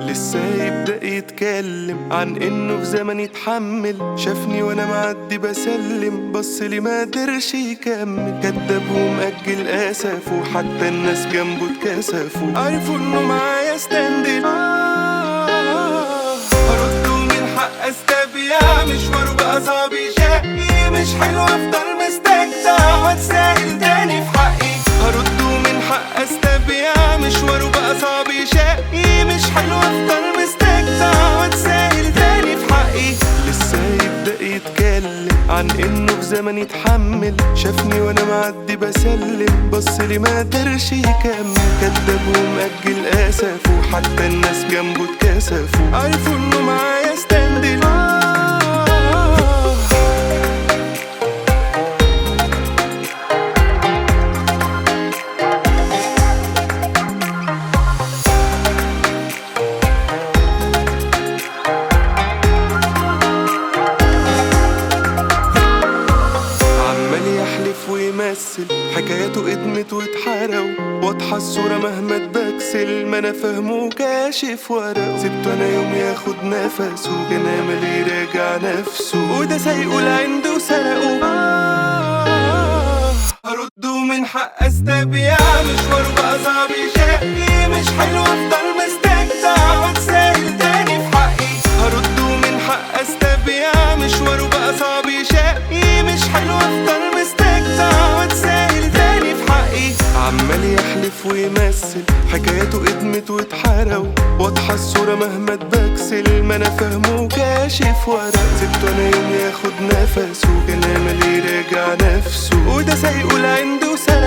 لسه يبدأ يتكلم عن انه في زمن يتحمل شافني وانا معدي بسلم بص لي ما قدرش يكمل كدب ومأجل اسف وحتى الناس جنبه اتكسفوا عرفوا انه معايا ستاندل هرده من حق استبيع مشواره بقى صعب شقي مش حلو افضل مستجدع واتسائل تاني في حقي هرده من حق استبيع مشواره بقى صعب شقي مش حلو افضل مستجدع واتسائل تاني في حقي لسه يبدأ يتكلم عن انه في زمن يتحمل شافني وانا معدي بسلم بص لي ما قدرش يكمل كدب ومأجل اسف وحتى الناس جنبه اتكسفوا عرفوا انه معايا ستاندل عمال يحلف ويمثل حكاياته ادمت واتحرقوا واضحة الصورة مهما اتبكسل ما انا فاهمه كاشف ورقه سبته انا يوم ياخد نفسه كان امل يراجع نفسه وده سيقول عنده سرقه آه هرده من حق استبيع مشواره بقى صعب شقي مش حلو افضل مستجدع واتسائل تاني في حقي هرده من حق استبيع مشواره بقى صعب شقي مش حلو افضل مستجدع واتسائل تاني في حقي عمال يحلف ويمثل حكاياته ادمت واتحرقوا واضحة الصورة مهما اتبكسل ما انا فاهمه كاشف ورق سبته انا يوم ياخد نفسه كلام اللي يراجع نفسه وده سيقول عنده سبب